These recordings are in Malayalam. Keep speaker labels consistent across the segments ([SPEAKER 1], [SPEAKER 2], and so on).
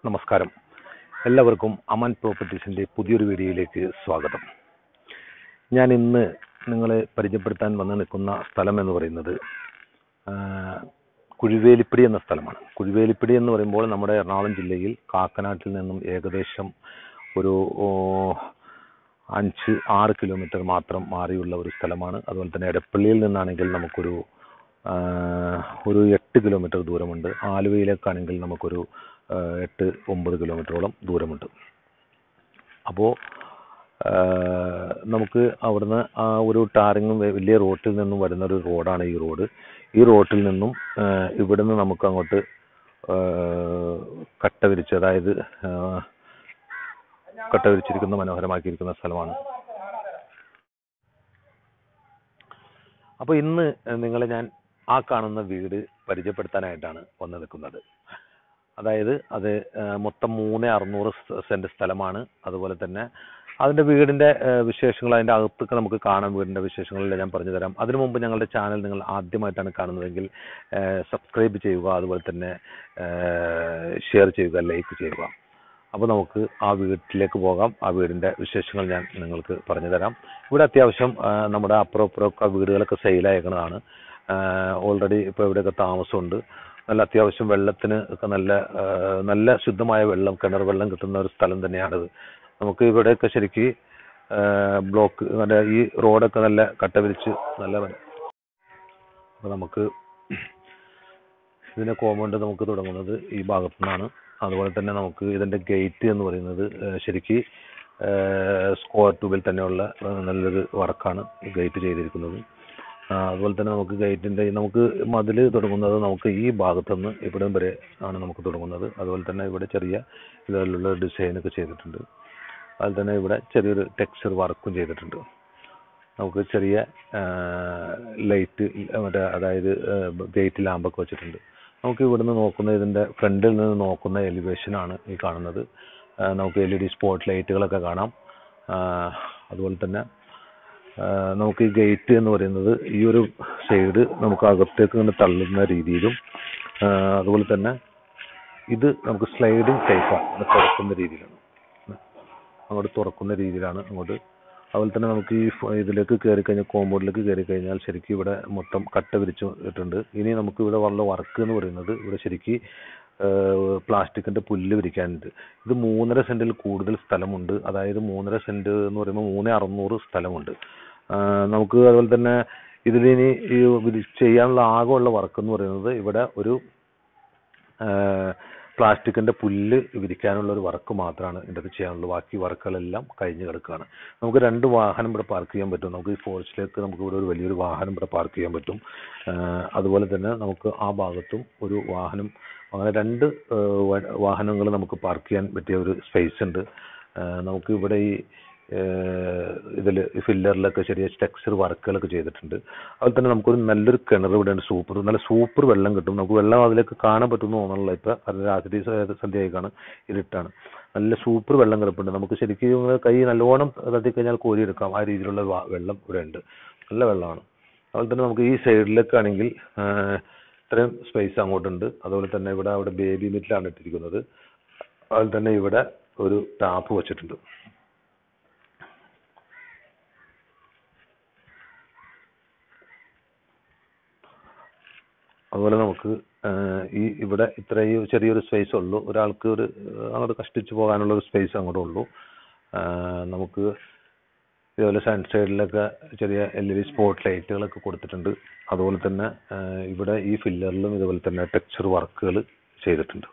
[SPEAKER 1] നമസ്കാരം എല്ലാവർക്കും അമൻ പ്രോപ്പർട്ടീസിൻ്റെ പുതിയൊരു വീഡിയോയിലേക്ക് സ്വാഗതം ഞാൻ ഇന്ന് നിങ്ങളെ പരിചയപ്പെടുത്താൻ വന്ന് നിൽക്കുന്ന സ്ഥലം എന്ന് പറയുന്നത് ആ, കുഴുവേലിപ്പിടി എന്ന സ്ഥലമാണ് കുഴുവേലിപ്പിടി എന്ന് പറയുമ്പോൾ നമ്മുടെ എറണാകുളം ജില്ലയിൽ കാക്കനാട്ടിൽ നിന്നും ഏകദേശം ഒരു ഓ, അഞ്ച് ആറ് കിലോമീറ്റർ മാത്രം മാറിയുള്ള ഒരു സ്ഥലമാണ് അതുപോലെ തന്നെ എടപ്പള്ളിയിൽ നിന്നാണെങ്കിൽ നമുക്കൊരു ആ, ഒരു എട്ട് കിലോമീറ്റർ ദൂരമുണ്ട് ആലുവയിലേക്കാണെങ്കിൽ നമുക്കൊരു ആ, എട്ട് ഒമ്പത് കിലോമീറ്ററോളം ദൂരമുണ്ട് അപ്പോൾ നമുക്ക് അവിടുന്ന് ആ ഒരു ടാറിങ്ങും വ- വലിയ റോട്ടിൽ നിന്നും വരുന്ന ഒരു റോഡാണ് ഈ റോഡ് ഈ റോട്ടിൽ നിന്നും ആ, ഇവിടുന്ന് നമുക്ക് അങ്ങോട്ട് ആ, കട്ട വിരിച്ച് അതായത് ആ, കട്ട വിരിച്ചിരിക്കുന്ന മനോഹരമാക്കിയിരിക്കുന്ന സ്ഥലമാണ് അപ്പോൾ ഇന്ന് നിങ്ങളെ ഞാൻ ആ കാണുന്ന വീട് പരിചയപ്പെടുത്താനായിട്ടാണ് വന്നു നിൽക്കുന്നത് അതായത് അത് ആ, മൊത്തം മൂന്ന് അറുന്നൂറ് സ് സെന്റ് സ്ഥലമാണ് അതുപോലെ തന്നെ അതിന്റെ വീടിന്റെ ആ, വിശേഷങ്ങൾ അതിന്റെ അകത്തൊക്കെ നമുക്ക് കാണാം വീടിന്റെ വിശേഷങ്ങളെല്ലാം ഞാൻ പറഞ്ഞു തരാം അതിനു മുമ്പ് ഞങ്ങളുടെ ചാനൽ നിങ്ങൾ ആദ്യമായിട്ടാണ് കാണുന്നതെങ്കിൽ സബ്സ്ക്രൈബ് ചെയ്യുക അതുപോലെ തന്നെ ഷെയർ ചെയ്യുക ലൈക്ക് ചെയ്യുക അപ്പോൾ നമുക്ക് ആ വീട്ടിലേക്ക് പോകാം ആ വീടിന്റെ വിശേഷങ്ങൾ ഞാൻ നിങ്ങൾക്ക് പറഞ്ഞു തരാം ഇവിടെ അത്യാവശ്യം ആ, നമ്മുടെ അപ്പുറം ഇപ്പുറമൊക്കെ വീടുകളൊക്കെ സെയിലായേക്കുന്നതാണ് ഓൾറെഡി ഇപ്പോൾ ഇവിടെയൊക്കെ താമസമുണ്ട് നല്ല അത്യാവശ്യം വെള്ളത്തിന് ഒക്കെ നല്ല ആ, നല്ല ശുദ്ധമായ വെള്ളം കിണർ വെള്ളം കിട്ടുന്ന ഒരു സ്ഥലം തന്നെയാണിത് നമുക്ക് ഇവിടെയൊക്കെ ശരിക്ക് ബ്ലോക്ക് നല്ല ഈ റോഡൊക്കെ നല്ല കട്ട വിരിച്ച് നല്ല അപ്പോൾ നമുക്ക് ഇതിന്റെ കോമ്പൗണ്ട് നമുക്ക് തുടങ്ങുന്നത് ഈ ഭാഗത്തു നിന്നാണ് അതുപോലെ തന്നെ നമുക്ക് ഇതിന്റെ ഗേറ്റ് എന്ന് പറയുന്നത് ആ, ശരിക്ക് സ്ക്വയർ ട്യൂബിൽ തന്നെയുള്ള ആ, നല്ലൊരു വർക്കാണ് ഗേറ്റ് ചെയ്തിരിക്കുന്നത് ആ, അതുപോലെ തന്നെ നമുക്ക് ഗേറ്റിന്റെ നമുക്ക് മതിൽ തുടങ്ങുന്നത് നമുക്ക് ഈ ഭാഗത്തുനിന്ന് ഇവിടം വരെ ആണ് നമുക്ക് തുടങ്ങുന്നത് അതുപോലെ തന്നെ ഇവിടെ ചെറിയ ഇതുപോലുള്ള ഡിസൈനൊക്കെ ചെയ്തിട്ടുണ്ട് അതുപോലെ തന്നെ ഇവിടെ ചെറിയൊരു ടെക്സ്ചർ വർക്കും ചെയ്തിട്ടുണ്ട് നമുക്ക് ചെറിയ ലൈറ്റ് മറ്റേ അതായത് ഗേറ്റ് ലാമ്പൊക്കെ വെച്ചിട്ടുണ്ട് നമുക്ക് ഇവിടുന്ന് നോക്കുന്ന ഇതിൻ്റെ ഫ്രണ്ടിൽ നിന്ന് നോക്കുന്ന എലിവേഷനാണ് ഈ കാണുന്നത് ആ, നമുക്ക് എൽ ഇ ഡി സ്പോട്ട് ലൈറ്റുകളൊക്കെ കാണാം ആ, അതുപോലെ തന്നെ ആ, നമുക്ക് ഈ ഗേറ്റ് എന്ന് പറയുന്നത് ഈ ഒരു സൈഡ് നമുക്ക് അകത്തേക്ക് ഇങ്ങനെ തള്ളുന്ന രീതിയിലും ആ, അതുപോലെ തന്നെ ഇത് നമുക്ക് സ്ലൈഡിങ് ടൈപ്പാണ് തുറക്കുന്ന രീതിയിലാണ് അങ്ങോട്ട് തുറക്കുന്ന രീതിയിലാണ് അങ്ങോട്ട് അതുപോലെ തന്നെ നമുക്ക് ഈ ഫ- ഇതിലേക്ക് കയറി കഴിഞ്ഞാൽ കോമ്പൗണ്ടിലേക്ക് കയറി കഴിഞ്ഞാൽ ശരിക്കും ഇവിടെ മൊത്തം കട്ട വിരിച്ചു ഇട്ടുണ്ട് ഇനി നമുക്ക് ഇവിടെ ഉള്ള വർക്ക് എന്ന് പറയുന്നത് ഇവിടെ ശരിക്ക് പ്ലാസ്റ്റിക്കിന്റെ പുല്ല് വിരിക്കാനുണ്ട് ഇത് മൂന്നര സെന്റിൽ കൂടുതൽ സ്ഥലമുണ്ട് അതായത് മൂന്നര സെന്റ് എന്ന് പറയുമ്പോൾ മൂന്ന് അറുന്നൂറ് സ്ഥലമുണ്ട് ആ, നമുക്ക് അതുപോലെ തന്നെ ഇതിലിനി ഈ വിരി- ചെയ്യാനുള്ള ആകെയുള്ള വർക്ക് എന്ന് പറയുന്നത് ഇവിടെ ഒരു പ്ലാസ്റ്റിക്കിന്റെ പുല്ല് വിരിക്കാനുള്ള ഒരു വർക്ക് മാത്രമാണ് ഇതിൻ്റെ അകത്ത് ചെയ്യാനുള്ളൂ ബാക്കി വർക്കുകളെല്ലാം കഴിഞ്ഞ് കിടക്കുകയാണ് നമുക്ക് രണ്ട് വാഹനം ഇവിടെ പാർക്ക് ചെയ്യാൻ പറ്റും നമുക്ക് ഈ ഫോറസ്റ്റിലേക്ക് നമുക്ക് ഇവിടെ ഒരു വലിയൊരു വാഹനം ഇവിടെ പാർക്ക് ചെയ്യാൻ പറ്റും ആ, അതുപോലെ തന്നെ നമുക്ക് ആ ഭാഗത്തും ഒരു വാഹനം അങ്ങനെ രണ്ട് വാഹനങ്ങൾ നമുക്ക് പാർക്ക് ചെയ്യാൻ പറ്റിയ ഒരു സ്പേസ് ഉണ്ട് ആ, നമുക്ക് ഇവിടെ ഈ ഇതിൽ ഫില്ലറിലൊക്കെ ചെറിയ ടെക്സ്ചർ വർക്കുകളൊക്കെ ചെയ്തിട്ടുണ്ട് അതുപോലെ തന്നെ നമുക്കൊരു നല്ലൊരു കിണർ ഇവിടെ ഉണ്ട് സൂപ്പർ നല്ല സൂപ്പർ വെള്ളം കിട്ടും നമുക്ക് വെള്ളം അതിലേക്ക് കാണാൻ പറ്റുന്നു തോന്നുന്നില്ല ഇപ്പൊ അത് രാത്രി സ- സന്ധ്യയായിക്കാണ് ഇരുട്ടാണ് നല്ല സൂപ്പർ വെള്ളം കിടപ്പുണ്ട് നമുക്ക് ശരിക്കും ഇങ്ങനെ കൈ നല്ലോണം തട്ടിക്കഴിഞ്ഞാൽ കോരിയെടുക്കാം ആ രീതിയിലുള്ള വാ- വെള്ളം ഇവിടെ ഉണ്ട് നല്ല വെള്ളമാണ് അതുപോലെ തന്നെ നമുക്ക് ഈ സൈഡിലേക്കാണെങ്കിൽ ഇത്രയും സ്പേസ് അങ്ങോട്ടുണ്ട് അതുപോലെ തന്നെ ഇവിടെ അവിടെ ബേബി മിറ്റിലാണ് ഇട്ടിരിക്കുന്നത് അതുപോലെ തന്നെ ഇവിടെ ഒരു ടാപ്പ് വെച്ചിട്ടുണ്ട് അതുപോലെ നമുക്ക് ആഹ് ഈ ഇവിടെ ഇത്രയും ചെറിയൊരു സ്പേസ് ഉള്ളൂ ഒരാൾക്ക് ഒരു ആഹ് അങ്ങോട്ട് കഷ്ടിച്ച് പോകാനുള്ള ഒരു സ്പേസ് അങ്ങോട്ട് ഉള്ളൂ ആഹ് നമുക്ക് ഇതുപോലെ സൺ സൈഡിലൊക്കെ ചെറിയ എൽ ഇ ഡി സ്പോട്ട് ലൈറ്റുകളൊക്കെ കൊടുത്തിട്ടുണ്ട് അതുപോലെ തന്നെ ആഹ് ഇവിടെ ഈ ഫില്ലറിലും ഇതുപോലെ തന്നെ ടെക്സ്ചർ വർക്കുകൾ ചെയ്തിട്ടുണ്ട്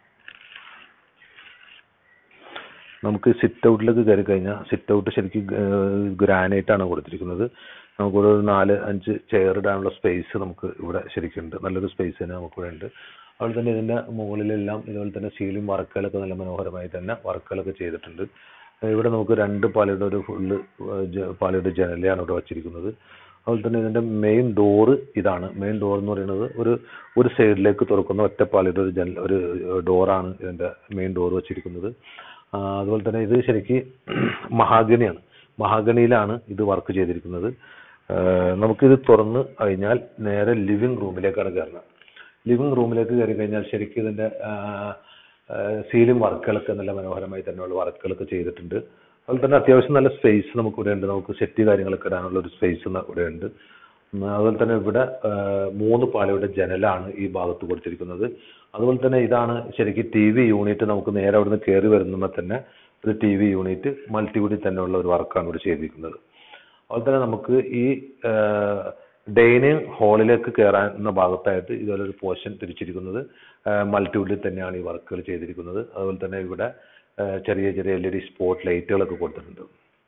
[SPEAKER 1] നമുക്ക് സിറ്റ് ഔട്ടിലേക്ക് കയറി കഴിഞ്ഞാൽ സിറ്റ് ഔട്ട് ശരിക്കും ഗ്രാനൈറ്റ് ആണ് കൊടുത്തിരിക്കുന്നത് നമുക്കിവിടെ ഒരു നാല് അഞ്ച് ചെയർ ഇടാനുള്ള സ്പേസ് നമുക്ക് ഇവിടെ ശരിക്കുണ്ട് നല്ലൊരു സ്പേസ് തന്നെ നമുക്ക് ഇവിടെ ഉണ്ട് അതുപോലെ തന്നെ ഇതിന്റെ മുകളിലെല്ലാം ഇതുപോലെ തന്നെ സീലിംഗ് വർക്കുകളൊക്കെ നല്ല മനോഹരമായി തന്നെ വർക്കുകളൊക്കെ ചെയ്തിട്ടുണ്ട് ഏഹ് ഇവിടെ നമുക്ക് രണ്ട് പാളിയുടെ ഒരു ഫുള്ള് പാളിയുടെ ജനലയാണ് ഇവിടെ വച്ചിരിക്കുന്നത് അതുപോലെ തന്നെ ഇതിന്റെ മെയിൻ ഡോറ് ഇതാണ് മെയിൻ ഡോർ എന്ന് പറയുന്നത് ഒരു ഒരു സൈഡിലേക്ക് തുറക്കുന്ന ഒറ്റപ്പാളിയുടെ ഒരു ജനൽ ഒരു ഡോറാണ് ഇതിന്റെ മെയിൻ ഡോർ വെച്ചിരിക്കുന്നത് ആ, അതുപോലെ തന്നെ ഇത് ശരിക്ക് മഹാഗണിയാണ് മഹാഗണിയിലാണ് ഇത് വർക്ക് ചെയ്തിരിക്കുന്നത് ആ, നമുക്കിത് തുറന്ന് കഴിഞ്ഞാൽ നേരെ ലിവിംഗ് റൂമിലേക്കാണ് കയറുന്നത് ലിവിംഗ് റൂമിലേക്ക് കയറി കഴിഞ്ഞാൽ ശരിക്കും ഇതിന്റെ ആ, സീലിംഗ് വർക്കുകളൊക്കെ നല്ല മനോഹരമായി തന്നെയുള്ള വർക്കുകളൊക്കെ ചെയ്തിട്ടുണ്ട് അതുപോലെ തന്നെ അത്യാവശ്യം നല്ല സ്പേസ് നമുക്ക് ഇവിടെ ഉണ്ട് നമുക്ക് സെറ്റ് കാര്യങ്ങളൊക്കെ ഇടാനുള്ള ഒരു സ്പേസ് ഇവിടെ ഉണ്ട് ഉം, അതുപോലെ തന്നെ ഇവിടെ ആ, മൂന്ന് പാളിയുടെ ജനലാണ് ഈ ഭാഗത്ത് കൊടുത്തിരിക്കുന്നത് അതുപോലെ തന്നെ ഇതാണ് ശരിക്കും ടി വി യൂണിറ്റ് നമുക്ക് നേരെ അവിടുന്ന് കയറി വരുമ്പോൾ തന്നെ ഒരു ടി വി യൂണിറ്റ് മൾട്ടിവുഡിൽ തന്നെയുള്ള ഒരു വർക്കാണ് ഇവിടെ ചെയ്തിരിക്കുന്നത് അതുപോലെ തന്നെ നമുക്ക് ഈ ഡൈനിങ് ഹാളിലേക്ക് കയറാവുന്ന ഭാഗത്തായിട്ട് ഇതുപോലെ ഒരു പോർഷൻ തിരിച്ചിരിക്കുന്നത് മൾട്ടിവുഡിൽ തന്നെയാണ് ഈ വർക്കുകൾ ചെയ്തിരിക്കുന്നത് അതുപോലെ തന്നെ ഇവിടെ ആ, ചെറിയ ചെറിയ എൽ ഇ ഡി സ്പോട്ട് ലൈറ്റുകളൊക്കെ കൊടുത്തിട്ടുണ്ട്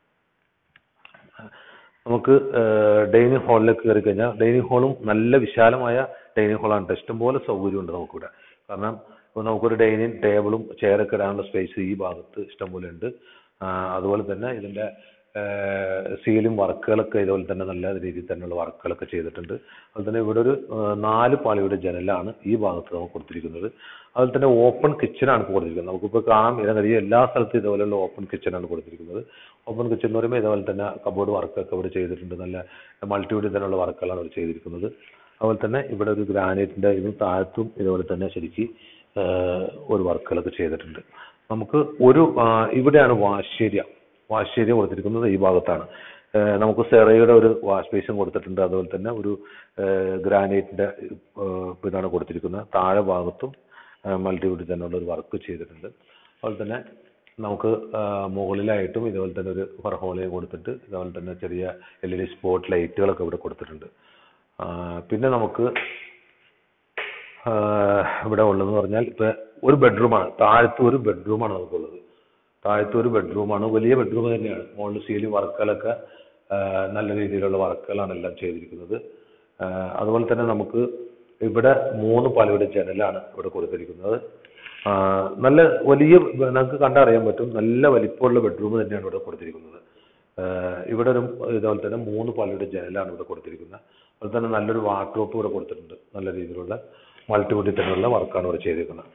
[SPEAKER 1] നമുക്ക് ഡൈനിങ് ഹാളിലേക്ക് കയറി കഴിഞ്ഞാൽ ഡൈനിങ് ഹാളും നല്ല വിശാലമായ ഡൈനിങ് ഹാളാണ് ഇഷ്ടംപോലെ സൗകര്യമുണ്ട് നമുക്കിവിടെ കാരണം ഇപ്പോൾ നമുക്കൊരു ഡൈനിങ് ടേബിളും ചെയറൊക്കെ ഇടാനുള്ള സ്പേസ് ഈ ഭാഗത്ത് ഇഷ്ടംപോലെ ഉണ്ട് ആ, അതുപോലെ തന്നെ ഇതിൻ്റെ സീലിംഗ് വർക്കുകളൊക്കെ ഇതുപോലെ തന്നെ നല്ല രീതിയിൽ തന്നെയുള്ള വർക്കുകളൊക്കെ ചെയ്തിട്ടുണ്ട് അതുപോലെ തന്നെ ഇവിടെ ഒരു ആ, നാല് പാളിയുടെ ജനലാണ് ഈ ഭാഗത്ത് നമുക്ക് കൊടുത്തിരിക്കുന്നത് അതുപോലെ തന്നെ ഓപ്പൺ കിച്ചണാണ് ഇപ്പോൾ കൊടുത്തിരിക്കുന്നത് നമുക്കിപ്പോൾ കാണാം ഇതിനകത്ത് എല്ലാ സ്ഥലത്തും ഇതുപോലെയുള്ള ഓപ്പൺ കിച്ചണാണ് കൊടുത്തിരിക്കുന്നത് ഓപ്പൺ കിച്ചൺ എന്ന് പറയുമ്പോൾ ഇതുപോലെ തന്നെ കബോർഡ് വർക്കൊക്കെ ഇവിടെ ചെയ്തിട്ടുണ്ട് നല്ല മൾട്ടിവുഡിൽ തന്നെയുള്ള വർക്കുകളാണ് ഇവിടെ ചെയ്തിരിക്കുന്നത് അതുപോലെ തന്നെ ഇവിടെ ഒരു ഗ്രാനൈറ്റിൻ്റെ ഇതും താഴത്തും ഇതുപോലെ തന്നെ ശരിക്ക് ആ, ഒരു വർക്കുകളൊക്കെ ചെയ്തിട്ടുണ്ട് നമുക്ക് ഒരു ആ, ഇവിടെയാണ് വാഷ് ഏരിയ വാഷ് ഏരിയ കൊടുത്തിരിക്കുന്നത് ഈ ഭാഗത്താണ് ആ, നമുക്ക് സെറയുടെ ഒരു വാഷ് ബേസും കൊടുത്തിട്ടുണ്ട് അതുപോലെ തന്നെ ഒരു ഗ്രാനൈറ്റിൻ്റെ ഇതാണ് കൊടുത്തിരിക്കുന്നത് താഴെ ഭാഗത്തും മൾട്ടിവുഡിൽ തന്നെയുള്ള ഒരു വർക്ക് ചെയ്തിട്ടുണ്ട് അതുപോലെ തന്നെ നമുക്ക് ആ, മുകളിലായിട്ടും ഇതുപോലെ തന്നെ ഒരു ഫർഹോളയും കൊടുത്തിട്ട് ഇതുപോലെ തന്നെ ചെറിയ എൽ ഇ ഡി സ്പോട്ട് ലൈറ്റുകളൊക്കെ ഇവിടെ കൊടുത്തിട്ടുണ്ട് ആ, പിന്നെ നമുക്ക് ആ, ഇവിടെ ഉള്ളതെന്ന് പറഞ്ഞാൽ ഇപ്പൊ ഒരു ബെഡ്റൂമാണ് താഴത്ത് ഒരു ബെഡ്റൂമാണ് നമുക്കുള്ളത് താഴത്ത് ഒരു ബെഡ്റൂമാണ് വലിയ ബെഡ്റൂം തന്നെയാണ് മുകളിൽ സീലിംഗ് വർക്കുകളൊക്കെ ആ, നല്ല രീതിയിലുള്ള വർക്കുകളാണ് എല്ലാം ചെയ്തിരിക്കുന്നത് ആ, അതുപോലെ തന്നെ നമുക്ക് ഇവിടെ മൂന്ന് പാളിയുടെ ജനലാണ് ഇവിടെ കൊടുത്തിരിക്കുന്നത് ആ, നല്ല വലിയ നമുക്ക് കണ്ടറിയാൻ പറ്റും നല്ല വലിപ്പമുള്ള ബെഡ്റൂം തന്നെയാണ് ഇവിടെ കൊടുത്തിരിക്കുന്നത് ആ, ഇവിടെ ഒരു ഇതുപോലെ തന്നെ മൂന്ന് പാളിയുടെ ജനലാണ് ഇവിടെ കൊടുത്തിരിക്കുന്നത് അതുപോലെ തന്നെ നല്ലൊരു വാർഡ്രോപ്പ് ഇവിടെ കൊടുത്തിട്ടുണ്ട് നല്ല രീതിയിലുള്ള മൾട്ടിവുഡിൽ തന്നെയുള്ള വർക്കാണ് ഇവിടെ ചെയ്തിരിക്കുന്നത്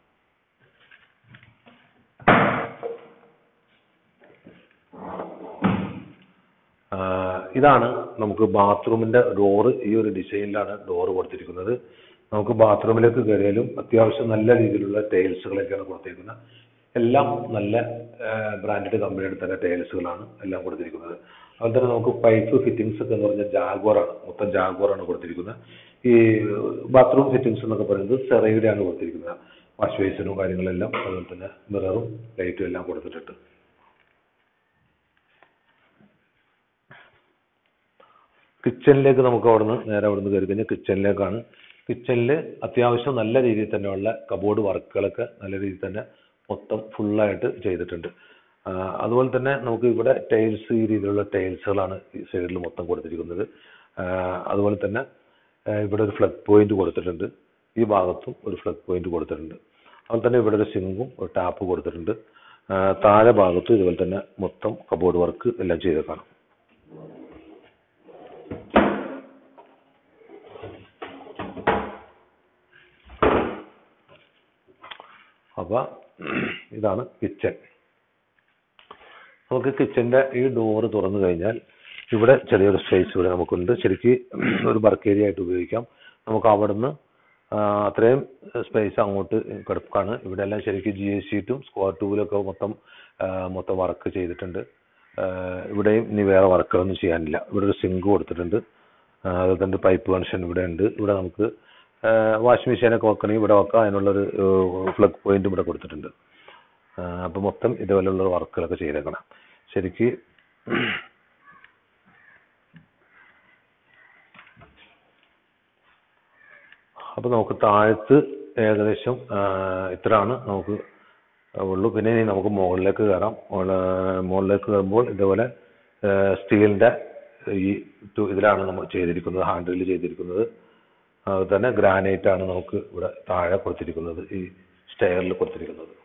[SPEAKER 1] ആ, ഇതാണ് നമുക്ക് ബാത്റൂമിന്റെ ഡോറ് ഈ ഒരു ഡിസൈനിലാണ് ഡോറ് കൊടുത്തിരിക്കുന്നത് നമുക്ക് ബാത്റൂമിലേക്ക് കയറിയാലും അത്യാവശ്യം നല്ല രീതിയിലുള്ള ടൈൽസുകളൊക്കെയാണ് കൊടുത്തിരിക്കുന്നത് എല്ലാം നല്ല ബ്രാൻഡഡ് കമ്പനിയുടെ തന്നെ ടൈൽസുകളാണ് എല്ലാം കൊടുത്തിരിക്കുന്നത് അതുപോലെ തന്നെ നമുക്ക് പൈപ്പ് ഫിറ്റിംഗ്സ് ഒക്കെ എന്ന് പറഞ്ഞാൽ ജാഗ്വറാണ് മൊത്തം ജാഗ്വറാണ് കൊടുത്തിരിക്കുന്നത് ഈ ബാത്റൂം ഫിറ്റിംഗ്സ് എന്നൊക്കെ പറയുന്നത് സെറയുടെയാണ് കൊടുത്തിരിക്കുന്നത് വാഷ് ബേസിനും കാര്യങ്ങളെല്ലാം അതുപോലെ തന്നെ മിററും ലൈറ്റും എല്ലാം കൊടുത്തിട്ടുണ്ട് കിച്ചണിലേക്ക് നമുക്ക് അവിടുന്ന് നേരെ അവിടുന്ന് കയറി കഴിഞ്ഞാൽ കിച്ചണിലേക്കാണ് കിച്ചണിൽ അത്യാവശ്യം നല്ല രീതിയിൽ തന്നെയുള്ള കബോർഡ് വർക്കുകളൊക്കെ നല്ല രീതിയിൽ തന്നെ മൊത്തം ഫുള്ളായിട്ട് ചെയ്തിട്ടുണ്ട് ആ, അതുപോലെ തന്നെ നമുക്ക് ഇവിടെ ടൈൽസ് ഈ രീതിയിലുള്ള ടൈൽസുകളാണ് ഈ സൈഡിൽ മൊത്തം കൊടുത്തിരിക്കുന്നത് ആ, അതുപോലെ തന്നെ ആ, ഇവിടെ ഒരു ഫ്ലഗ് പോയിന്റ് കൊടുത്തിട്ടുണ്ട് ഈ ഭാഗത്തും ഒരു ഫ്ലഗ് പോയിന്റ് കൊടുത്തിട്ടുണ്ട് അതുപോലെ തന്നെ ഇവിടെ ഒരു സിങ്കും ഒരു ടാപ്പ് കൊടുത്തിട്ടുണ്ട് ആ, താഴെ ഭാഗത്തും ഇതുപോലെ തന്നെ മൊത്തം കബോർഡ് വർക്ക് എല്ലാം ചെയ്തേക്കാണ് അപ്പൊ ഇതാണ് കിച്ചൺ നമുക്ക് കിച്ചന്റെ ഈ ഡോറ് തുറന്നു കഴിഞ്ഞാൽ ഇവിടെ ചെറിയൊരു സ്പേസ് ഇവിടെ നമുക്കുണ്ട് ശരിക്ക് ഒരു വർക്ക് ഏരിയ ആയിട്ട് ഉപയോഗിക്കാം നമുക്ക് അവിടുന്ന് ആ, അത്രയും സ്പേസ് അങ്ങോട്ട് കിടക്കാണ് ഇവിടെ എല്ലാം ശരിക്കും ജി എസ് ഷീറ്റും സ്ക്വയർ ട്യൂബിലൊക്കെ മൊത്തം ആ, മൊത്തം വർക്ക് ചെയ്തിട്ടുണ്ട് ആ, ഇവിടെയും ഇനി വേറെ വർക്കുകളൊന്നും ചെയ്യാനില്ല ഇവിടെ ഒരു സിങ്ക് കൊടുത്തിട്ടുണ്ട് ആ, അതുപോലെ തന്നെ പൈപ്പ് കണക്ഷൻ ഇവിടെ ഉണ്ട് ഇവിടെ നമുക്ക് വാഷിംഗ് മെഷീനൊക്കെ വെക്കണമെങ്കിൽ ഇവിടെ വെക്കാം അതിനുള്ളൊരു ഫ്ലഗ് പോയിന്റ് ഇവിടെ കൊടുത്തിട്ടുണ്ട് അപ്പോൾ മൊത്തം ഇതുപോലെയുള്ള വർക്കുകളൊക്കെ ചെയ്തേക്കണം ശരിക്ക് അപ്പോൾ നമുക്ക് താഴത്ത് ഏകദേശം ആ, ഇത്രയാണ് നമുക്ക് ഉള്ളൂ പിന്നെ ഇനി നമുക്ക് മുകളിലേക്ക് കയറാം മുകള- മുകളിലേക്ക് കയറുമ്പോൾ ഇതുപോലെ സ്റ്റീലിൻ്റെ ഈ ടു- ഇതിലാണ് നമ്മൾ ചെയ്തിരിക്കുന്നത് ഹാൻഡിൽ ചെയ്തിരിക്കുന്നത് അതുപോലെ തന്നെ ഗ്രാനൈറ്റ് ആണ് നമുക്ക് ഇവിടെ താഴെ കൊടുത്തിരിക്കുന്നത് ഈ സ്റ്റെയറിൽ കൊടുത്തിരിക്കുന്നത്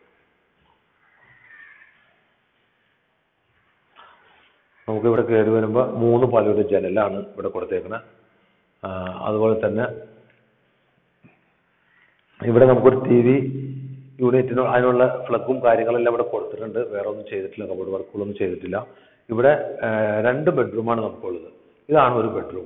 [SPEAKER 1] നമുക്ക് ഇവിടെ കയറി വരുമ്പോൾ മൂന്ന് പാലയുടെ ജനലാണ് ഇവിടെ കൊടുത്തേക്കുന്നത് അതുപോലെ തന്നെ ഇവിടെ നമുക്കൊരു ടി വി യൂണിറ്റിന് അതിനുള്ള ഫ്ലഗും കാര്യങ്ങളെല്ലാം ഇവിടെ കൊടുത്തിട്ടുണ്ട് വേറെ ഒന്നും ചെയ്തിട്ടില്ല കബോർഡ് വർക്കുകളൊന്നും ചെയ്തിട്ടില്ല ഇവിടെ ആ, രണ്ട് ബെഡ്റൂമാണ് നമുക്കുള്ളത് ഇതാണ് ഒരു ബെഡ്റൂം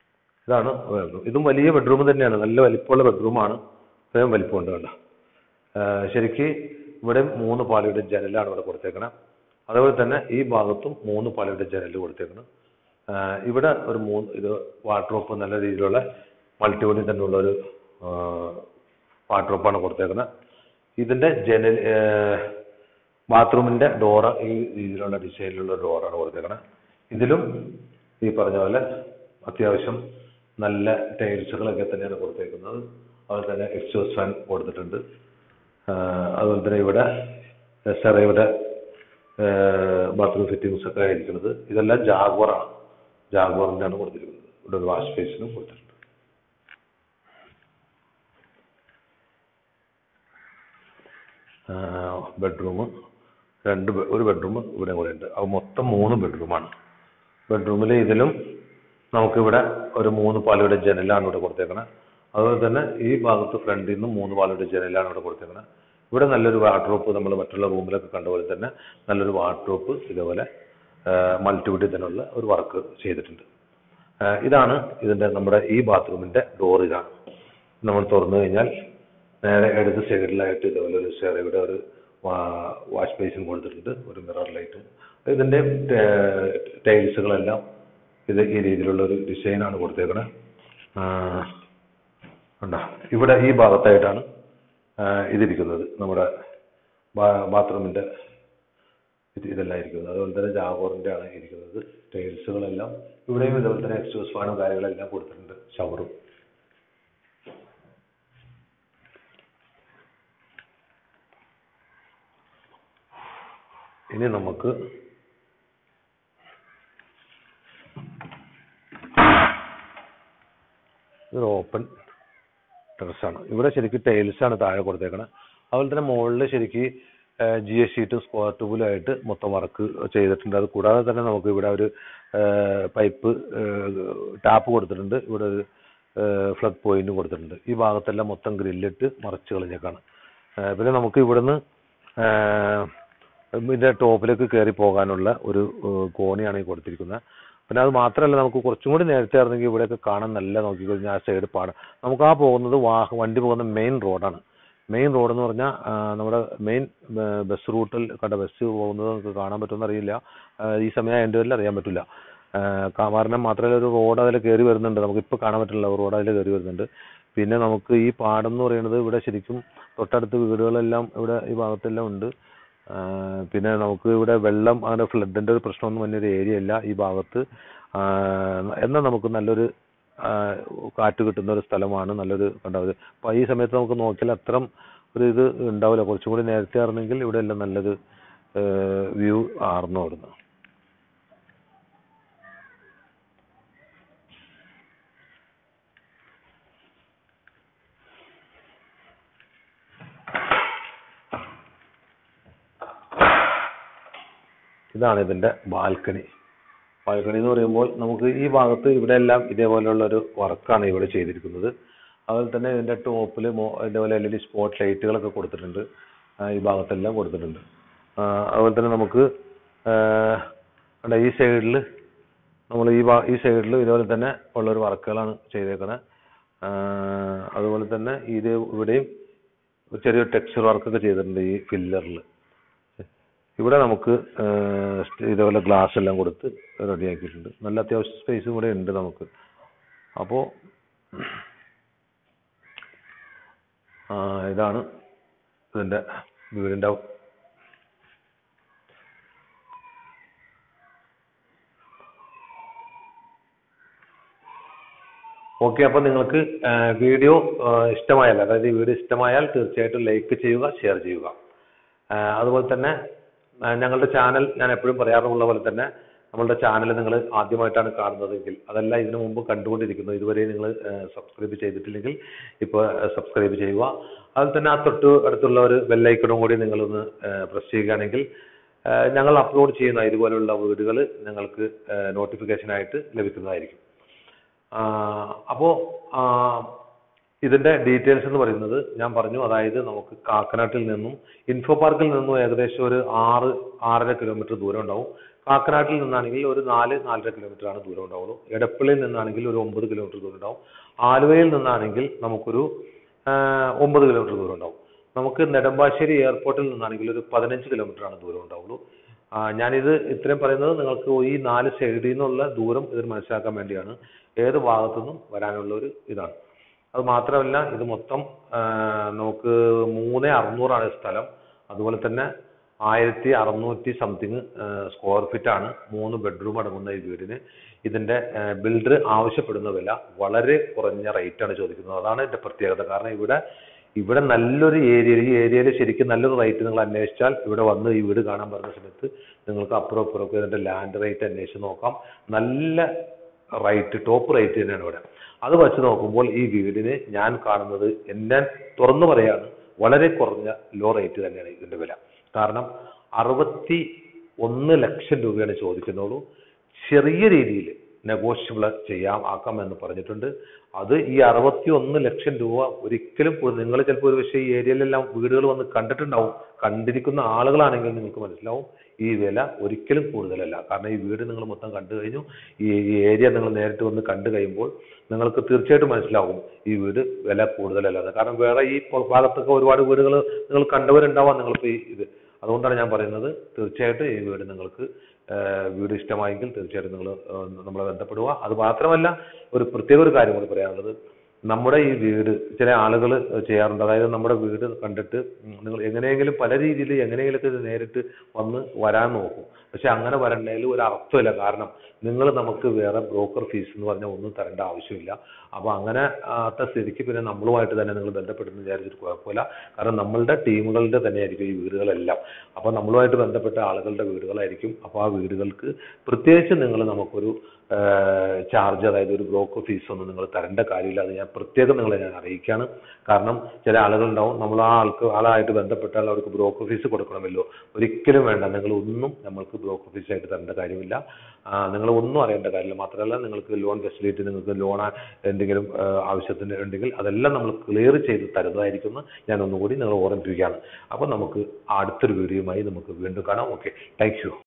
[SPEAKER 1] ഇതാണ് ബെഡ്റൂം ഇതും വലിയ ബെഡ്റൂം തന്നെയാണ് നല്ല വലിപ്പമുള്ള ബെഡ്റൂമാണ് ഇത്രയും വലിപ്പമുണ്ട് കണ്ട ശരിക്ക് ഇവിടെ മൂന്ന് പാളിയുടെ ജനലാണ് ഇവിടെ കൊടുത്തേക്കണം അതുപോലെ തന്നെ ഈ ഭാഗത്തും മൂന്ന് പാളിയുടെ ജനൽ കൊടുത്തേക്കണം ആഹ് ഇവിടെ ഒരു മൂന്ന് ഇത് വാർഡ്രോപ്പ് നല്ല രീതിയിലുള്ള മൾട്ടിവുഡിൽ തന്നെയുള്ള ഒരു വാർഡ്രോപ്പാണ് കൊടുത്തേക്കുന്നത് ഇതിന്റെ ജനൽ ബാത്റൂമിന്റെ ഡോറ് ഈ രീതിയിലുള്ള ഡിസൈനിലുള്ള ഡോറാണ് കൊടുത്തേക്കുന്നത് ഇതിലും ഈ പറഞ്ഞ പോലെ അത്യാവശ്യം നല്ല ടൈൽസുകളൊക്കെ തന്നെയാണ് കൊടുത്തേക്കുന്നത് അതുപോലെ തന്നെ എക്സോസ് ഫാൻ കൊടുത്തിട്ടുണ്ട് ആഹ് അതുപോലെ തന്നെ ഇവിടെ സെറയുടെ ബാത്റൂം ഫിറ്റിംഗ്സ് ഒക്കെ ആയിരിക്കുന്നത് ഇതെല്ലാം ജാഗ്വറാണ് ജാഗ്വറിൻ്റെ ആണ് കൊടുത്തിരിക്കുന്നത് ഇവിടെ ഒരു വാഷ് ബേസിനും കൊടുത്തിട്ടുണ്ട് ബെഡ്റൂം രണ്ട് ബെ- ഒരു ബെഡ്റൂം ഇവിടെ കൂടെ ഉണ്ട് അത് മൊത്തം മൂന്ന് ബെഡ്റൂമാണ് ബെഡ്റൂമിൽ ഇതിലും നമുക്കിവിടെ ഒരു മൂന്ന് പാലയുടെ ജനലാണ് ഇവിടെ കൊടുത്തേക്കണത് അതുപോലെ തന്നെ ഈ ഭാഗത്ത് ഫ്രണ്ടിൽ നിന്നും മൂന്ന് പാലയുടെ ജനലാണ് ഇവിടെ കൊടുത്തേക്കണത് ഇവിടെ നല്ലൊരു വാർഡ്രോപ്പ് നമ്മൾ മറ്റുള്ള റൂമിലൊക്കെ കണ്ട പോലെ തന്നെ നല്ലൊരു വാർഡ്രോപ്പ് ഇതേപോലെ മൾട്ടിവുഡിൽ തന്നെയുള്ള ഒരു വർക്ക് ചെയ്തിട്ടുണ്ട് ആ, ഇതാണ് ഇതിന്റെ നമ്മുടെ ഈ ബാത്റൂമിന്റെ ഡോർ ഇതാണ് നമ്മൾ തുറന്നു കഴിഞ്ഞാൽ നേരെ ഇടത് സൈഡിലായിട്ട് ഇതേപോലെ ഒരു ഇവിടെ ഒരു വാഷ് ബേസിൻ കൊടുത്തിട്ടുണ്ട് ഒരു മിറർ ലൈറ്റും ഇതിന്റെ ടൈൽസുകളെല്ലാം ഇത് ഈ രീതിയിലുള്ള ഒരു ഡിസൈനാണ് കൊടുത്തേക്കണത് കണ്ടോ ഇവിടെ ഈ ഭാഗത്തായിട്ടാണ് ആ, ഇതിരിക്കുന്നത് നമ്മുടെ ബാത്റൂമിന്റെ ഇത് ഇതെല്ലാം ഇരിക്കുന്നത് അതുപോലെ തന്നെ ജാഗോറിന്റെ ആണ് ഇരിക്കുന്നത് ടൈൽസുകളെല്ലാം ഇവിടെയും ഇതുപോലെ തന്നെ എക്സോസ് ഫാനും കാര്യങ്ങളെല്ലാം കൊടുത്തിട്ടുണ്ട് ഷവറും ഇനി നമുക്ക് ഇതൊരു ഓപ്പൺ ടെറസാണ് ഇവിടെ ശരിക്കും ടൈൽസ് ആണ് താഴെ കൊടുത്തേക്കണത് അതുപോലെ തന്നെ മുകളിൽ ശരിക്ക് ജി എസ് ഷീറ്റും സ്ക്വയർ ട്യൂബിലായിട്ട് മൊത്തം വർക്ക് ചെയ്തിട്ടുണ്ട് അത് കൂടാതെ തന്നെ നമുക്ക് ഇവിടെ ഒരു പൈപ്പ് ടാപ്പ് കൊടുത്തിട്ടുണ്ട് ഇവിടെ ഒരു ഫ്ലഗ് പോയിന്റും കൊടുത്തിട്ടുണ്ട് ഈ ഭാഗത്തെല്ലാം മൊത്തം ഗ്രില്ലിട്ട് മറച്ച് കളഞ്ഞേക്കാണ് ഏഹ് പിന്നെ നമുക്ക് ഇവിടുന്ന് ഏഹ് ഇതിന്റെ ടോപ്പിലേക്ക് കയറി പോകാനുള്ള ഒരു ഏഹ് കോണിയാണ് ഈ കൊടുത്തിരിക്കുന്നത് പിന്നെ അത് മാത്രമല്ല നമുക്ക് കുറച്ചും കൂടി നേരത്തെ ആയിരുന്നെങ്കിൽ ഇവിടെയൊക്കെ കാണാൻ നല്ല നോക്കിക്കഴിഞ്ഞാൽ ആ സൈഡ് പാടാം നമുക്ക് ആ പോകുന്നത് വാഹ വണ്ടി പോകുന്ന മെയിൻ റോഡാണ് മെയിൻ റോഡ് എന്ന് പറഞ്ഞാൽ ആ, നമ്മുടെ മെയിൻ ബസ് റൂട്ടിൽ കണ്ട ബസ് പോകുന്നത് നമുക്ക് കാണാൻ പറ്റുമെന്ന് അറിയില്ല ആ, ഈ സമയം എൻ്റെ പേരിൽ അറിയാൻ പറ്റില്ല ആ, കാ- കാരണം മാത്രമല്ല ഒരു റോഡ് അതിൽ കയറി വരുന്നുണ്ട് നമുക്ക് ഇപ്പോൾ കാണാൻ പറ്റില്ല റോഡ് അതിൽ കയറി വരുന്നുണ്ട് പിന്നെ നമുക്ക് ഈ പാടം എന്ന് പറയുന്നത് ഇവിടെ ശരിക്കും തൊട്ടടുത്ത് വീടുകളെല്ലാം ഇവിടെ ഈ ഭാഗത്തെല്ലാം ഉണ്ട് ആ, പിന്നെ നമുക്ക് ഇവിടെ വെള്ളം അങ്ങനെ ഫ്ലഡിന്റെ ഒരു പ്രശ്നമൊന്നും വലിയൊരു ഏരിയ അല്ല ഈ ഭാഗത്ത് ആ, എന്നാൽ നമുക്ക് നല്ലൊരു ആ, കാറ്റ് കിട്ടുന്ന ഒരു സ്ഥലമാണ് നല്ലൊരു കണ്ടത് അപ്പോൾ ഈ സമയത്ത് നമുക്ക് നോക്കിയാൽ അത്രം ഒരു ഇത് ഉണ്ടാവില്ല കുറച്ചും കൂടി നേരത്തെ ആയിരുന്നെങ്കിൽ ഇവിടെ എല്ലാം നല്ലൊരു വ്യൂ ആർന്നു വരുന്നു ഇതാണ് ഇതിന്റെ ബാൽക്കണി ബാൽക്കണി എന്ന് പറയുമ്പോൾ നമുക്ക് ഈ ഭാഗത്ത് ഇവിടെ എല്ലാം ഇതേപോലെയുള്ള ഒരു വർക്കാണ് ഇവിടെ ചെയ്തിരിക്കുന്നത് അതുപോലെ തന്നെ ഇതിന്റെ ടോപ്പിൽ ഇതേപോലെ എൽ ഇ ഡി സ്പോട്ട് ലൈറ്റുകളൊക്കെ കൊടുത്തിട്ടുണ്ട് ആ, ഈ ഭാഗത്തെല്ലാം കൊടുത്തിട്ടുണ്ട് ആ, അതുപോലെ തന്നെ നമുക്ക് ആ, കണ്ടോ ഈ സൈഡിൽ നമ്മൾ ഈ ഭാ- ഈ സൈഡിൽ ഇതുപോലെ തന്നെ ഉള്ളൊരു വർക്കുകളാണ് ചെയ്തേക്കുന്നത് അതുപോലെ തന്നെ ഇത് ഇവിടെയും ഒരു ചെറിയൊരു ടെക്സ്ചർ വർക്കൊക്കെ ചെയ്തിട്ടുണ്ട് ഈ ഫില്ലറിൽ ഇവിടെ നമുക്ക് ആഹ് സ്റ്റ് ഇതേപോലെ ഗ്ലാസ് എല്ലാം കൊടുത്ത് റെഡി ആക്കിയിട്ടുണ്ട് നല്ല അത്യാവശ്യം സ്പേസും കൂടെ ഉണ്ട് നമുക്ക് അപ്പോൾ ഇതാണ് ഇതിൻ്റെ വീടിൻ്റെ ഓക്കെ അപ്പോൾ നിങ്ങൾക്ക് വീഡിയോ ഇഷ്ടമായാൽ അതായത് ഈ വീഡിയോ ഇഷ്ടമായാൽ തീർച്ചയായിട്ടും ലൈക്ക് ചെയ്യുക ഷെയർ ചെയ്യുക ആ, അതുപോലെ തന്നെ ആ, ഞങ്ങളുടെ ചാനൽ ഞാൻ എപ്പോഴും പറയാറുള്ള പോലെ തന്നെ നമ്മളുടെ ചാനൽ നിങ്ങൾ ആദ്യമായിട്ടാണ് കാണുന്നതെങ്കിൽ അതല്ല ഇതിനു മുമ്പ് കണ്ടുകൊണ്ടിരിക്കുന്നു ഇതുവരെ നിങ്ങൾ സബ്സ്ക്രൈബ് ചെയ്തിട്ടില്ലെങ്കിൽ ഇപ്പോൾ സബ്സ്ക്രൈബ് ചെയ്യുക അതുപോലെ തന്നെ ആ തൊട്ട് അടുത്തുള്ള ഒരു ബെല്ലൈക്കണും കൂടി നിങ്ങളൊന്ന് പ്രസ് ചെയ്യുകയാണെങ്കിൽ ആ, ഞങ്ങൾ അപ്ലോഡ് ചെയ്യുന്ന ഇതുപോലുള്ള വീഡിയോകൾ നിങ്ങൾക്ക് നോട്ടിഫിക്കേഷനായിട്ട് ലഭിക്കുന്നതായിരിക്കും അപ്പോൾ ഇതിന്റെ ഡീറ്റെയിൽസ് എന്ന് പറയുന്നത് ഞാൻ പറഞ്ഞു അതായത് നമുക്ക് കാക്കനാട്ടിൽ നിന്നും ഇൻഫോ പാർക്കിൽ നിന്നും ഏകദേശം ഒരു ആറ് ആറര കിലോമീറ്റർ ദൂരം ഉണ്ടാവും കാക്കനാട്ടിൽ നിന്നാണെങ്കിൽ ഒരു നാല് നാലര കിലോമീറ്റർ ആണ് ദൂരം ഉണ്ടാവുള്ളൂ എടപ്പള്ളിയിൽ നിന്നാണെങ്കിൽ ഒരു ഒമ്പത് കിലോമീറ്റർ ദൂരം ഉണ്ടാവും ആലുവയിൽ നിന്നാണെങ്കിൽ നമുക്കൊരു ആ, ഒമ്പത് കിലോമീറ്റർ ദൂരം ഉണ്ടാവും നമുക്ക് നെടുമ്പാശ്ശേരി എയർപോർട്ടിൽ നിന്നാണെങ്കിൽ ഒരു പതിനഞ്ച് കിലോമീറ്റർ ആണ് ദൂരം ഉണ്ടാവുള്ളൂ ആ, ഞാനിത് ഇത്രയും പറയുന്നത് നിങ്ങൾക്ക് ഈ നാല് സൈഡിൽ നിന്നുള്ള ദൂരം ഇതിന് മനസ്സിലാക്കാൻ വേണ്ടിയാണ് ഏത് ഭാഗത്തു നിന്നും വരാനുള്ള ഒരു ഇതാണ് അത് മാത്രമല്ല ഇത് മൊത്തം ആ, നമുക്ക് മൂന്ന് അറുന്നൂറാണ് സ്ഥലം അതുപോലെ തന്നെ ആയിരത്തി അറുന്നൂറ്റി സംതിങ് സ്ക്വയർ ഫീറ്റ് ആണ് മൂന്ന് ബെഡ്റൂം അടങ്ങുന്ന ഈ വീടിന് ഇതിന്റെ ബിൽഡർ ആവശ്യപ്പെടുന്ന വില വളരെ കുറഞ്ഞ റേറ്റ് ആണ് ചോദിക്കുന്നത് അതാണ് ഇതിന്റെ പ്രത്യേകത കാരണം ഇവിടെ ഇവിടെ നല്ലൊരു ഏരിയയിൽ ഈ ഏരിയയിൽ ശരിക്കും നല്ലൊരു റേറ്റ് നിങ്ങൾ അന്വേഷിച്ചാൽ ഇവിടെ വന്ന് ഈ വീട് കാണാൻ വരുന്ന സമയത്ത് നിങ്ങൾക്ക് അപ്പുറം അപ്പുറം ഒക്കെ ഇതിന്റെ ലാൻഡ് റേറ്റ് അന്വേഷിച്ച് നോക്കാം നല്ല റേറ്റ് ടോപ്പ് റേറ്റ് തന്നെയാണ് ഇവിടെ അത് വെച്ച് നോക്കുമ്പോൾ ഈ വീടിന് ഞാൻ കാണുന്നത് എന്നെ തുറന്നു പറയാണ് വളരെ കുറഞ്ഞ ലോ റേറ്റ് തന്നെയാണ് ഇതിന്റെ വില കാരണം അറുപത്തി ഒന്ന് ലക്ഷം രൂപയാണ് ചോദിക്കുന്നുള്ളൂ ചെറിയ രീതിയിൽ നെഗോഷ്യബിൾ ചെയ്യാം ആക്കാം എന്ന് പറഞ്ഞിട്ടുണ്ട് അത് ഈ അറുപത്തി ഒന്ന് ലക്ഷം രൂപ ഒരിക്കലും നിങ്ങൾ ചിലപ്പോൾ ഒരു പക്ഷേ ഈ ഏരിയയിലെല്ലാം വീടുകൾ വന്ന് കണ്ടിട്ടുണ്ടാവും കണ്ടിരിക്കുന്ന ആളുകളാണെങ്കിൽ നിങ്ങൾക്ക് മനസ്സിലാവും ഈ വില ഒരിക്കലും കൂടുതലല്ല കാരണം ഈ വീട് നിങ്ങൾ മൊത്തം കണ്ടു കഴിഞ്ഞു ഈ ഈ ഏരിയ നിങ്ങൾ നേരിട്ട് വന്ന് കണ്ടു കഴിയുമ്പോൾ നിങ്ങൾക്ക് തീർച്ചയായിട്ടും മനസ്സിലാവും ഈ വീട് വില കൂടുതലല്ലാതെ കാരണം വേറെ ഈ പൊ- ഭാഗത്തൊക്കെ ഒരുപാട് വീടുകൾ നിങ്ങൾ കണ്ടവരുണ്ടാവാം നിങ്ങളിപ്പോൾ ഈ ഇത് അതുകൊണ്ടാണ് ഞാൻ പറയുന്നത് തീർച്ചയായിട്ടും ഈ വീട് നിങ്ങൾക്ക് ഏഹ് വീട് ഇഷ്ടമായെങ്കിൽ തീർച്ചയായിട്ടും നിങ്ങൾ നമ്മളെ ബന്ധപ്പെടുക അത് മാത്രമല്ല ഒരു പ്രത്യേക ഒരു കാര്യം കൂടി പറയാനുള്ളത് നമ്മുടെ ഈ വീട് ചില ആളുകൾ ചെയ്യാറുണ്ട് അതായത് നമ്മുടെ വീട് കണ്ടിട്ട് ഉം നിങ്ങൾ എങ്ങനെയെങ്കിലും പല രീതിയിൽ എങ്ങനെയെങ്കിലുമൊക്കെ ഇത് നേരിട്ട് വന്ന് വരാൻ നോക്കും പക്ഷെ അങ്ങനെ വരണ്ടതിൽ ഒരു അർത്ഥമില്ല കാരണം നിങ്ങൾ നമുക്ക് വേറെ ബ്രോക്കർ ഫീസ് എന്ന് പറഞ്ഞാൽ ഒന്നും തരേണ്ട ആവശ്യമില്ല അപ്പോൾ അങ്ങനെ ആത്ത സ്ഥിതിക്ക് പിന്നെ നമ്മളുമായിട്ട് തന്നെ നിങ്ങൾ ബന്ധപ്പെടുന്ന വിചാരിച്ചിട്ട് കുഴപ്പമില്ല കാരണം നമ്മളുടെ ടീമുകളുടെ തന്നെയായിരിക്കും ഈ വീടുകളെല്ലാം അപ്പോൾ നമ്മളുമായിട്ട് ബന്ധപ്പെട്ട ആളുകളുടെ വീടുകളായിരിക്കും അപ്പോൾ ആ വീടുകൾക്ക് പ്രത്യേകിച്ച് നിങ്ങൾ നമുക്കൊരു ചാർജ് അതായത് ഒരു ബ്രോക്കർ ഫീസ് ഒന്നും നിങ്ങൾ തരേണ്ട കാര്യമില്ല അത് ഞാൻ പ്രത്യേകം നിങ്ങളെ ഞാൻ അറിയിക്കുകയാണ് കാരണം ചില ആളുകളുണ്ടാവും നമ്മൾ ആ ആൾക്ക് ആളായിട്ട് ബന്ധപ്പെട്ടാൽ അവർക്ക് ബ്രോക്കർ ഫീസ് കൊടുക്കണമല്ലോ ഒരിക്കലും വേണ്ട നിങ്ങൾ ഒന്നും നമ്മൾക്ക് ബ്രോക്കർ ഫീസ് ആയിട്ട് തരേണ്ട കാര്യമില്ല നിങ്ങൾ ഒന്നും അറിയേണ്ട കാര്യമില്ല മാത്രമല്ല നിങ്ങൾക്ക് ലോൺ ഫെസിലിറ്റി നിങ്ങൾക്ക് ലോൺ എന്തെങ്കിലും ആ, ആവശ്യത്തിന് ഉണ്ടെങ്കിൽ അതെല്ലാം നമ്മൾ ക്ലിയർ ചെയ്ത് തരുന്നതായിരിക്കും എന്ന് ഞാൻ ഒന്നുകൂടി നിങ്ങൾ ഓർമ്മിപ്പിക്കുകയാണ് അപ്പോൾ നമുക്ക് അടുത്തൊരു വീഡിയോയുമായി നമുക്ക് വീണ്ടും കാണാം ഓക്കെ താങ്ക് യു